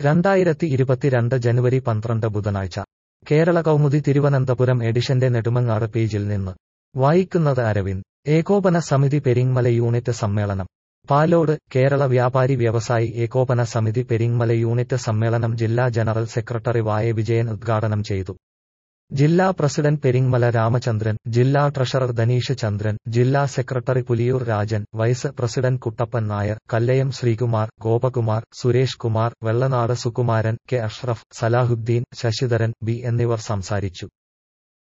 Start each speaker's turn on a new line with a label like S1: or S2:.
S1: രണ്ടായിരത്തി ഇരുപത്തിരണ്ട് ജനുവരി പന്ത്രണ്ട് ബുധനാഴ്ച കേരള കൗമുദി തിരുവനന്തപുരം എഡിഷന്റെ നെടുമങ്ങാട് പേജിൽ നിന്ന് വായിക്കുന്നത് അരവിന്ദ് ഏകോപന സമിതി പെരിങ്മല യൂണിറ്റ് സമ്മേളനം പാലോട് കേരള വ്യാപാരി വ്യവസായി ഏകോപന സമിതി പെരിങ്മല യൂണിറ്റ് സമ്മേളനം ജില്ലാ ജനറൽ സെക്രട്ടറി വായ വിജയൻ ഉദ്ഘാടനം ചെയ്തു ജില്ലാ പ്രസിഡന്റ് പെരിങ്മല രാമചന്ദ്രൻ ജില്ലാ ട്രഷറർ ധനീഷ് ചന്ദ്രൻ ജില്ലാ secretary Puliyoor Rajan vice president Kuttappan Nair Kallayam Sreekumar Gopakumar Suresh Kumar Vellanad Sukumaran K Ashraf Salahuddin Sasidharan B എന്നിവർ സംസാരിച്ചു